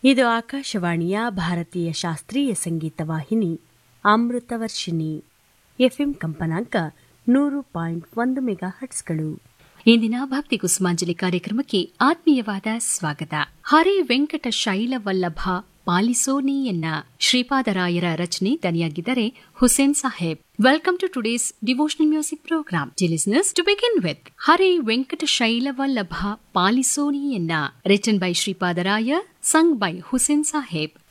ಇದು ಆಕಾಶವಾಣಿಯ ಭಾರತೀಯ ಶಾಸ್ತ್ರೀಯ ಸಂಗೀತ ವಾಹಿನಿ ಅಮೃತವರ್ಷಿಣಿ ಎಫ್ಎಂ ಕಂಪನಾಂಕ ನೂರು ಪಾಯಿಂಟ್ ಒಂದು ಮೆಗಾ ಹಟ್ಸ್ಗಳು ಇಂದಿನ ಭಕ್ತಿ ಕುಸುಮಾಂಜಲಿ ಕಾರ್ಯಕ್ರಮಕ್ಕೆ ಆತ್ಮೀಯವಾದ ಸ್ವಾಗತ ಹರೇ ವೆಂಕಟ ಶೈಲವಲ್ಲಭ ಪಾಲಿಸೋನಿಯನ್ನ ಶ್ರೀಪಾದರಾಯರ ರಚನೆ ದನಿಯಾಗಿದ್ದರೆ Hussain Saheb welcome to today's devotional music programme listeners to begin with ಹರೇ ವೆಂಕಟ ಶೈಲವಲ್ಲಭ ಪಾಲಿಸೋನಿಯನ್ನ written by Sripadaraya sung by Hussain Saheb